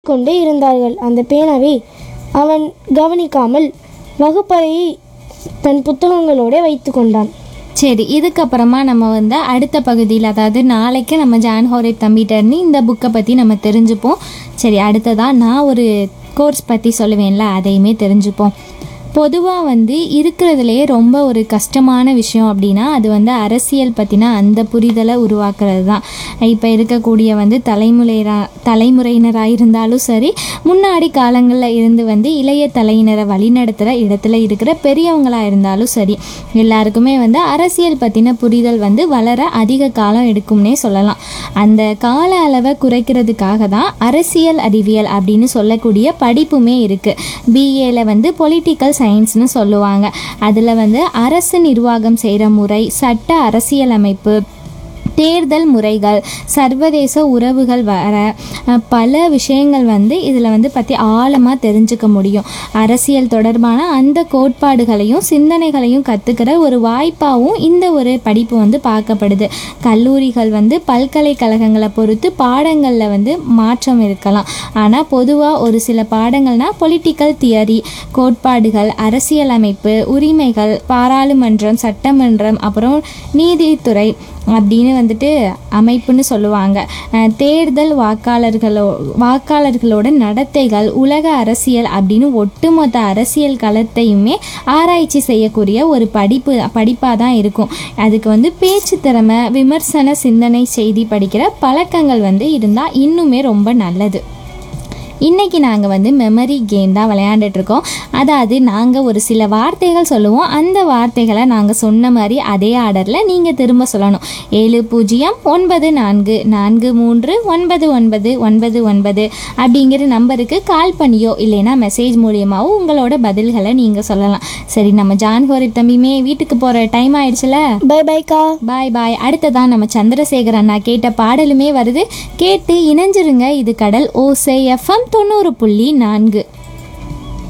கொண்டே இருந்தார்கள் அந்த பேனாவை அவன் கவனிக்காமல் வகுப்பறையை தன் புத்தகங்களோட வைத்து கொண்டான் சரி இதுக்கப்புறமா நம்ம வந்து அடுத்த பகுதியில் அதாவது நாளைக்கு நம்ம ஜான் ஹோரேப் தம்பிகிட்டேருந்து இந்த புக்கை பற்றி நம்ம தெரிஞ்சுப்போம் சரி அடுத்ததாக நான் ஒரு கோர்ஸ் பற்றி சொல்லுவேன்ல அதையுமே தெரிஞ்சுப்போம் பொதுவாக வந்து இருக்கிறதுலையே ரொம்ப ஒரு கஷ்டமான விஷயம் அப்படின்னா அது வந்து அரசியல் பற்றின அந்த புரிதலை உருவாக்குறது தான் இப்போ இருக்கக்கூடிய வந்து தலைமுறைரா தலைமுறையினராக இருந்தாலும் சரி முன்னாடி காலங்களில் இருந்து வந்து இளைய தலையினரை வழிநடத்துகிற இடத்துல இருக்கிற பெரியவங்களாக இருந்தாலும் சரி எல்லாருக்குமே வந்து அரசியல் பற்றின புரிதல் வந்து வளர அதிக காலம் எடுக்கும்னே சொல்லலாம் அந்த கால அளவை குறைக்கிறதுக்காக தான் அரசியல் அறிவியல் அப்படின்னு சொல்லக்கூடிய படிப்புமே இருக்குது பிஏல வந்து பொலிட்டிக்கல் சயின்ஸ்னு சொல்லுவாங்க அதில் வந்து அரசு நிர்வாகம் செய்கிற முறை சட்ட அரசியலமைப்பு தேர்தல் முறைகள் சர்வதேச உறவுகள் வர அஹ், பல விஷயங்கள் வந்து இதில் வந்து பற்றி ஆழமாக தெரிஞ்சுக்க முடியும் அரசியல் தொடர்பான அந்த கோட்பாடுகளையும் சிந்தனைகளையும் கற்றுக்கிற ஒரு வாய்ப்பாகவும் இந்த ஒரு படிப்பு வந்து பார்க்கப்படுது கல்லூரிகள் வந்து பல்கலைக்கழகங்களை பொறுத்து பாடங்களில் வந்து மாற்றம் இருக்கலாம் ஆனால் பொதுவாக ஒரு சில பாடங்கள்னால் பொலிட்டிக்கல் தியரி கோட்பாடுகள் அரசியலமைப்பு உரிமைகள் பாராளுமன்றம் சட்டமன்றம் அப்புறம் நீதித்துறை அப்படின்னு வந்துட்டு அமைப்புன்னு சொல்லுவாங்க அஹ் தேர்தல் வாக்காளர்களோ வாக்காளர்களோட நடத்தைகள் உலக அரசியல் அப்படின்னு ஒட்டுமொத்த அரசியல் களத்தையுமே ஆராய்ச்சி செய்யக்கூடிய ஒரு படிப்பு படிப்பாக தான் இருக்கும் அதுக்கு வந்து பேச்சு திறமை விமர்சன சிந்தனை செய்தி படிக்கிற பழக்கங்கள் வந்து இருந்தால் இன்னுமே ரொம்ப நல்லது இன்றைக்கி நாங்கள் வந்து மெமரி கேம் தான் விளையாண்டுட்டு இருக்கோம் அதாவது நாங்கள் ஒரு சில வார்த்தைகள் சொல்லுவோம் அந்த வார்த்தைகளை நாங்கள் சொன்ன மாதிரி அதே ஆர்டரில் நீங்கள் திரும்ப சொல்லணும் ஏழு பூஜ்ஜியம் ஒன்பது நான்கு நான்கு மூன்று ஒன்பது ஒன்பது ஒன்பது ஒன்பது அப்படிங்கிற நம்பருக்கு கால் பண்ணியோ இல்லைன்னா மெசேஜ் மூலியமாவோ உங்களோட பதில்களை நீங்கள் சொல்லலாம் சரி நம்ம ஜான் ஹோரிப் தம்பியுமே வீட்டுக்கு போகிற டைம் ஆயிடுச்சுல பை பைக்கா பாய் பாய் அடுத்ததான் நம்ம சந்திரசேகர் அண்ணா கேட்ட பாடலுமே வருது கேட்டு இணைஞ்சிருங்க இது கடல் ஓசை எஃப்எம் தொண்ணூறு புள்ளி நான்கு